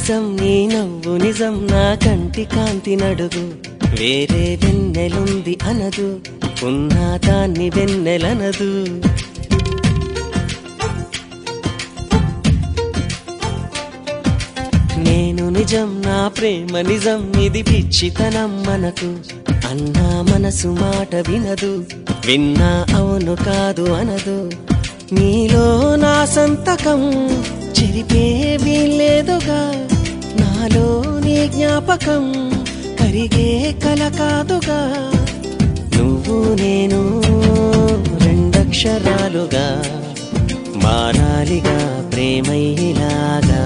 నిజం నీ నవ్వు నిజం నా కంటి కాంతి నడుగు వేరే వెన్నెలుంది అనదు ఉన్నా దాన్ని వెన్నెలనదు నేను నిజం నా ప్రేమ నిజం ఇది పిచ్చితనం మనకు అన్నా మనసు మాట వినదు విన్నా అవును కాదు అనదు నీలో నా సంతకం చెరిపే వీల్లేదుగా నాలో నీ జ్ఞాపకం కరిగే కల కాదుగా నువ్వు నేను రెండక్షరాలుగా మారాలిగా ప్రేమయ్యేలాగా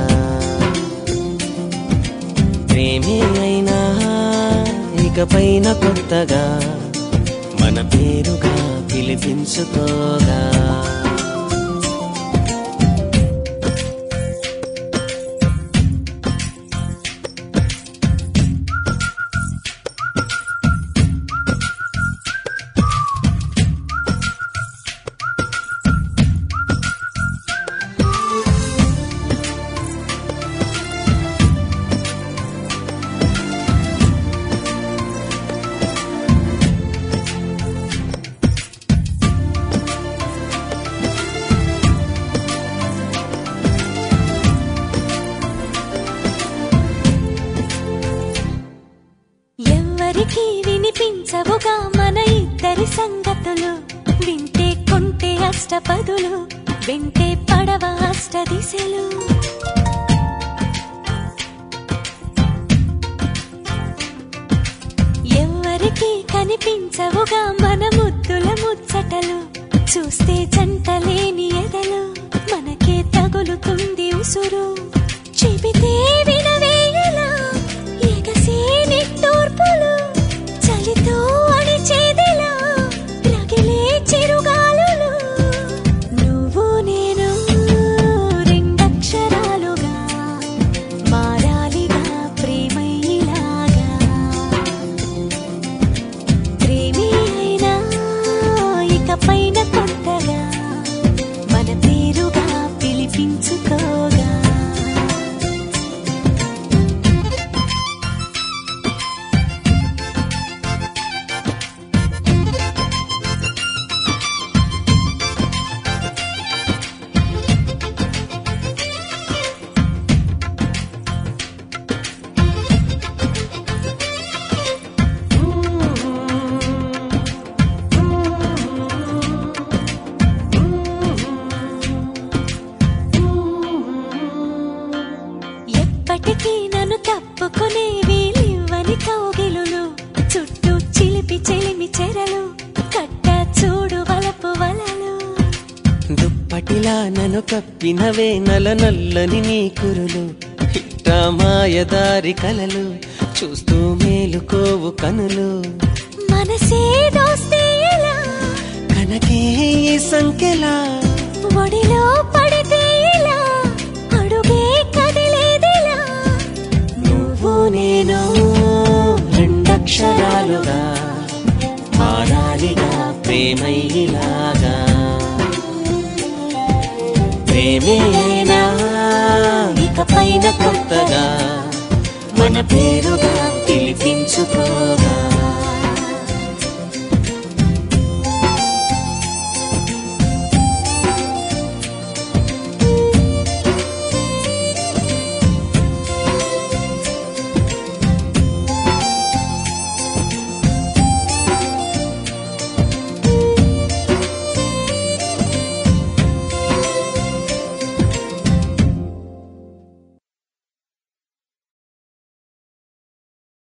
ప్రేమే అయినా ఇకపైన కొత్తగా మన పేరుగా పిలిపించుకోగా ఎవ్వరికీ వినిపించవుగా మన ఇద్దరి సంగతులు వింటే కొంటే అష్టపదులు వింటే పడవ అష్ట దిశలు ఎవ్వరికీ కనిపించవుగా మన ముద్దుల ముచ్చటలు చూస్తే జంటలేని ఎదలు మనకే తగులుతుంది ఉసురు చెబితే వినవేయలా ఎగసే నిట్టూర్పులు చలితో అణిచేదిలా రగిలే చిరుగాలులు నువ్వు నేను రెండక్షరాలుగా మారాలిగా ప్రేమయ్యేలాగా ప్రేమే అయినా ఇకపైన కొత్తగా మన పేరుగా పిలిపించుకోగా ఎప్పటికీ నన్ను తప్పుకునే వీలివ్వని కౌగిలులు చుట్టూ చిలిపి చెలిమి చెరలు కట్ట చూడు వలపు వలలు దుప్పటిలా నన్ను కప్పినవే నల నల్లని నీ కురులు ఇట్ట మాయదారి కలలు చూస్తూ మేలుకోవు కనులు మనసే దోస్తే ఎలా కనకే ఈ సంఖ్యలా ఒడిలో పడితే ఎలా అడుగే కదిలేదిలా నువ్వు నేను రెండక్షరాలుగా మారాలిగా ప్రేమయ్యేలాగా ప్రేమే అయినా ఇకపైన కొత్తగా మన పేరుగా పిలిపించుకోగా